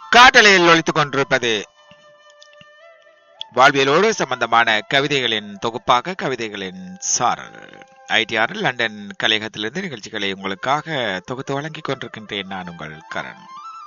காட்டலையில் ஒழித்துக் கொண்டிருப்பது வாழ்வியலோடு சம்பந்தமான கவிதைகளின் தொகுப்பாக கவிதைகளின் சாரல் ஐடிஆர் லண்டன் கலையகத்திலிருந்து நிகழ்ச்சிகளை உங்களுக்காக தொகுத்து வழங்கிக் கொண்டிருக்கின்றேன் நான் உங்கள் கரண்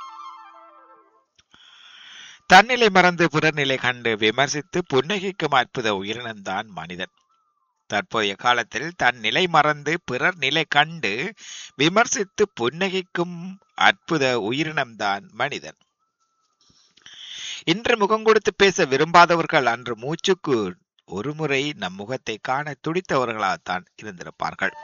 தன்னிலை மறந்து புறநிலை கண்டு விமர்சித்து புன்னகைக்கும் அற்புத உயிரினம்தான் மனிதன் தற்போதைய காலத்தில் தன் நிலை மறந்து பிறர் நிலை கண்டு விமர்சித்து புன்னகைக்கும் அற்புத உயிரினம்தான் மனிதன் இன்று முகம் கொடுத்து பேச விரும்பாதவர்கள் அன்று மூச்சுக்கு ஒருமுறை நம் முகத்தை காண துடித்தவர்களாகத்தான் இருந்திருப்பார்கள்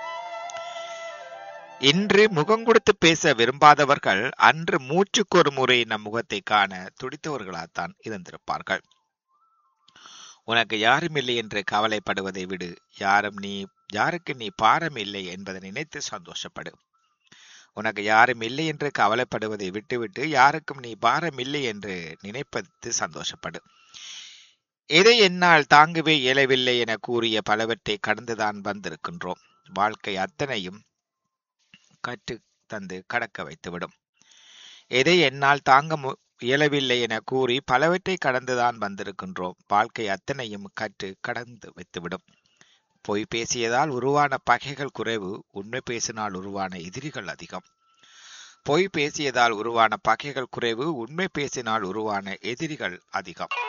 இன்று முகம் கொடுத்து பேச விரும்பாதவர்கள் அன்று மூச்சுக்கு ஒரு முறை நம் முகத்தை காண துடித்தவர்களாகத்தான் இருந்திருப்பார்கள் உனக்கு யாரும் இல்லை என்று கவலைப்படுவதை விடு யாரும் நீ யாருக்கு நீ பாரம் இல்லை என்பதை நினைத்து சந்தோஷப்படு உனக்கு யாரும் இல்லை என்று கவலைப்படுவதை விட்டுவிட்டு யாருக்கும் நீ பாரம் இல்லை என்று நினைப்பது சந்தோஷப்படு எதை என்னால் தாங்கவே இயலவில்லை என கூறிய பலவற்றை கடந்துதான் வந்திருக்கின்றோம் வாழ்க்கை அத்தனையும் கற்று தந்து கடக்க வைத்துவிடும் எதை என்னால் தாங்க இயலவில்லை என கூறி பலவற்றை கடந்துதான் வந்திருக்கின்றோம் வாழ்க்கை அத்தனையும் கற்று கடந்து வைத்துவிடும் பொய் பேசியதால் உருவான பகைகள் குறைவு உண்மை பேசினால் உருவான எதிரிகள் அதிகம் பொய் பேசியதால் உருவான பகைகள் குறைவு உண்மை பேசினால் உருவான எதிரிகள் அதிகம்